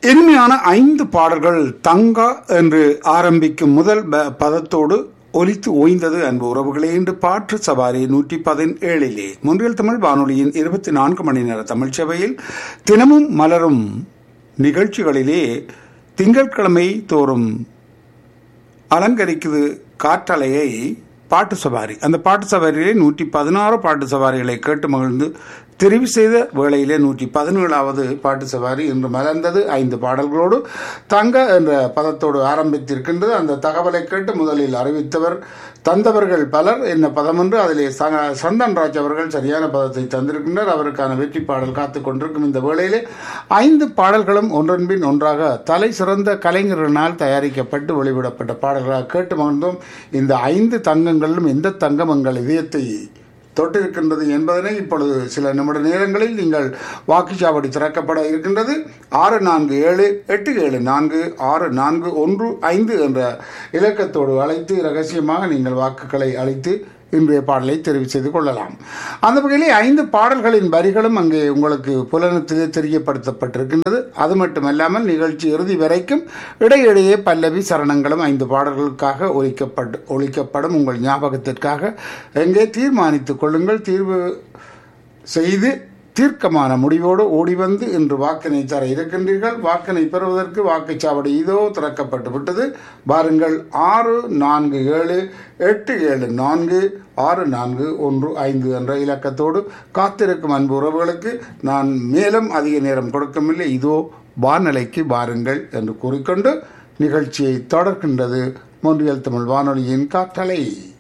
இனிமையான ஐந்து பாடல்கள் தங்கா என்று ஆரம்பிக்கும் முதல் ப- பதத்தோடு ஒலித்து ஓய்ந்தது அன்பு உறவுகளே என்று பாற்று சவாரி நூற்றி பதினேழிலே முன்றியல் தமிழ் வானொலியின் இருபத்தி நான்கு மணி நேர தமிழ் சேவையில் தினமும் மலரும் நிகழ்ச்சிகளிலே திங்கட்கிழமை தோறும் அலங்கரிக்குது காற்றலையை பாட்டு சவாரி அந்த பாட்டு சவாரியிலே நூற்றி பதினாறு பாட்டு சவாரிகளை கேட்டு மகிழ்ந்து தெரிவு செய்த வேளையிலே நூற்றி பதினேழாவது பாட்டு சவாரி இன்று மலர்ந்தது ஐந்து பாடல்களோடு தங்க என்ற பதத்தோடு ஆரம்பித்திருக்கின்றது அந்த தகவலை கேட்டு முதலில் அறிவித்தவர் தந்தவர்கள் பலர் என்ன பதம் என்று அதிலே ச- சந்தன்ராஜ் அவர்கள் சரியான பதத்தை தந்திருக்கின்றார் அவருக்கான வெற்றி பாடல் காத்துக் கொண்டிருக்கும் இந்த வேளையிலே ஐந்து பாடல்களும் ஒன்றன்பின் ஒன்றாக தலை சிறந்த கலைஞர்களால் தயாரிக்கப்பட்டு வெளிவிடப்பட்ட பாடல்களாக கேட்டு மகிழ்ந்தோம் இந்த ஐந்து தங்கங்களிலும் எந்த தங்கம் எங்கள் இதயத்தை தொட்டிருக்கின்றது என்பதனை இப்பொழுது சில நிமிட நேரங்களில் நீங்கள் வாக்குச்சாவடி திறக்கப்பட இருக்கின்றது ஆறு நான்கு ஏழு எட்டு ஏழு நான்கு ஆறு நான்கு ஒன்று ஐந்து என்ற இலக்கத்தோடு அழைத்து ரகசியமாக நீங்கள் வாக்குகளை அளித்து இன்றைய பாடலை தெரிவு செய்து கொள்ளலாம் அந்த வகையிலே ஐந்து பாடல்களின் வரிகளும் அங்கே உங்களுக்கு புலனத்திலே தெரியப்படுத்தப்பட்டிருக்கின்றது அது மட்டுமல்லாமல் நிகழ்ச்சி இறுதி வரைக்கும் இடையிடையே பல்லவி சரணங்களும் ஐந்து பாடல்களுக்காக ஒலிக்கப்பட்டு ஒலிக்கப்படும் உங்கள் ஞாபகத்திற்காக எங்கே தீர்மானித்துக் கொள்ளுங்கள் தீர்வு செய்து தீர்க்கமான முடிவோடு ஓடி வந்து இன்று வாக்கினை தர இருக்கின்றீர்கள் வாக்கினை பெறுவதற்கு வாக்குச்சாவடி இதோ திறக்கப்பட்டு விட்டது பாருங்கள் ஆறு நான்கு ஏழு எட்டு ஏழு நான்கு ஆறு நான்கு ஒன்று ஐந்து என்ற இலக்கத்தோடு காத்திருக்கும் அன்பு உறவுகளுக்கு நான் மேலும் அதிக நேரம் கொடுக்கவில்லை இதோ வானலைக்கு வாருங்கள் என்று கூறிக்கொண்டு நிகழ்ச்சியை தொடர்கின்றது மொன்றியல் தமிழ் வானொலியின் காற்றலை